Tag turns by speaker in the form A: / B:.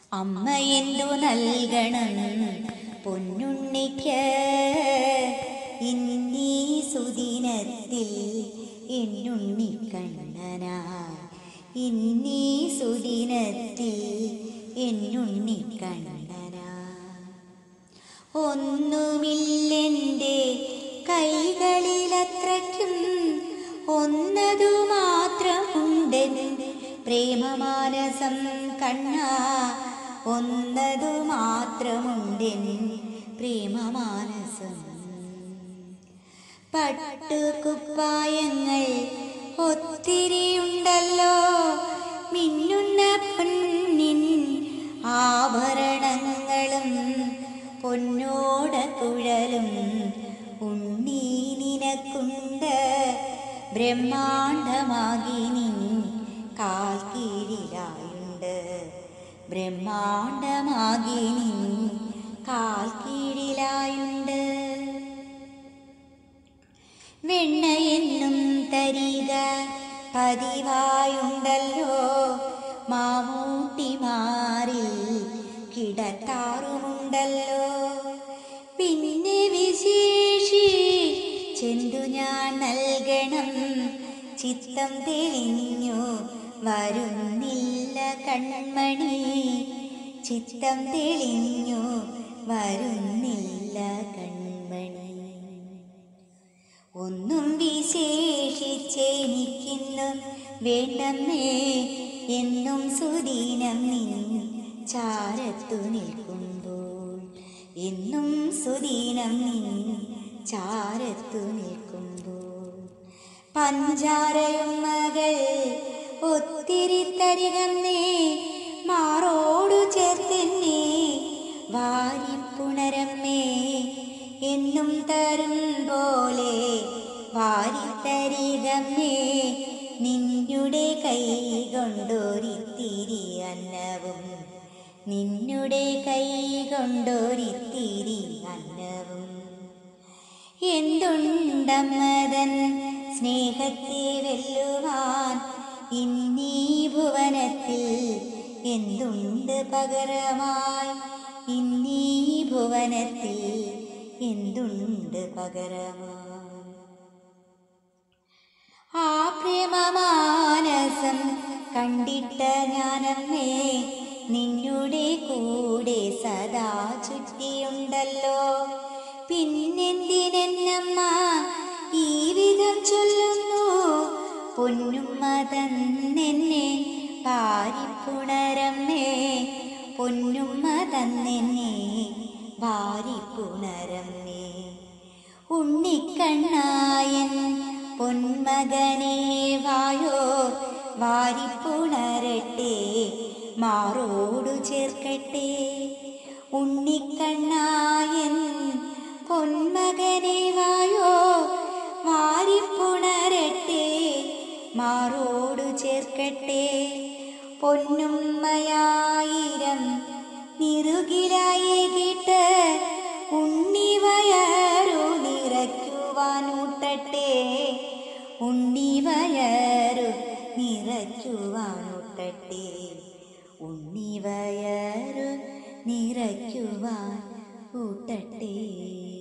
A: അമ്മ എന്തു നൽകണം പൊന്നുണ്ണിക്ക് ഇന്നീ സുദിനത്തിൽ എന്നുണ്ണി കണ്ണനായി ഇന്നീ സുദിനത്തിൽ എന്നുണ്ണി കണ്ണനായി ഒന്നുമില്ലെൻ്റെ കൈകളിലത്രയ്ക്കും ഒന്നതു മാത്രമുണ്ടെൻ പ്രേമമാനസം കണ്ണ ഒന്നതു മാത്രമുണ്ടെൻ പ്രേമമാനസം പട്ടുകുപ്പായങ്ങൾ ഒത്തിരിയുണ്ടല്ലോ മിന്നുന്ന പൊന്നിൻ ആഭരണങ്ങളും പൊന്നോട കുഴലും ഉണ്ണി നിനക്കുണ്ട് ബ്രഹ്മാണ്ടമാകി നിൻ കാൽ കീഴിലായുണ്ട് ബ്രഹ്മാണ്ടമാകി നിൻ കാൽ കീഴിലായുണ്ട് വെണ്ണയെന്നും തരിക പതിവായുണ്ടല്ലോ മാമൂട്ടിമാരിൽ കിടത്താറുമുണ്ടല്ലോ പിന്നെ വിശേഷി ചെന്തു ഞാൻ നൽകണം ചിത്തം തെളിഞ്ഞു വരുന്നില്ല കൺമണി ചിത്തം തെളിഞ്ഞു വരുന്നില്ല കൺമണി ഒന്നും വിശേഷിച്ചെനിക്കിന്നു വേണ്ടമ്മേ എന്നും സുദീനം നിൻ ചാരത്തു നിൽക്കുമ്പോൾ എന്നും സുദീനം നിൻ ചാരത്തു നിൽക്കുമ്പോൾ പഞ്ചാരയും മകൾ ഒത്തിരി തരികന്നേ മാറോടു ചേർത്തെന്നെ വാരിപ്പുണരമ്മേ എന്നും തരും പോലെ വാരിത്തരികമ്മേ നിന്നുടെ കൈ കൊണ്ടൊരിത്തിരി അന്നവും നിന്നുടെ കൈ കൊണ്ടൊരിത്തിരി അന്നവും എന്തുണ്ടമ്മതൻ സ്നേഹത്തെ വെല്ലുവാൻ ഇന്നീ ഭുവനത്തിൽ എന്തുണ്ട് പകരമായി ഇന്നീ ഭുവനത്തിൽ എന്തുണ്ട് പകരമായി ആ പ്രേമമാനസം കണ്ടിട്ട ഞാനമ്മേ നിന്നുടെ കൂടെ സദാ ചുറ്റിയുണ്ടല്ലോ പിന്നെന്തിനെന്നമ്മ ഈ വിധം ചൊല്ലുന്നു പൊന്നുമ്മ തന്നെന്നെ പാരിപ്പുണരമ്മേ പൊന്നുമ്മ തന്നെന്നെ ഭാരിപ്പുണരമ്മേ ഉണ്ണിക്കണ്ണായൻ പൊന്മകനെ വായോ വാരിപ്പുണരട്ടെ മാറോടു ചേർക്കട്ടെ ഉണ്ണിക്കണ്ണായൻ പൊന്മകനെ വായോ വാരിപ്പുണരട്ടെ മാറോടു ചേർക്കട്ടെ പൊന്നുമ്മയായിരം നിറുകിലായേകിട്ട് ഉണ്ണിവയറു നിറയ്ക്കുവാനൂട്ടട്ടെ ഉണ്ണിവയറു നിറയ്ക്കുവാനൂട്ടട്ടെ ഉണ്ണിവയറു നിറയ്ക്കുവാൻ ഊട്ടട്ടെ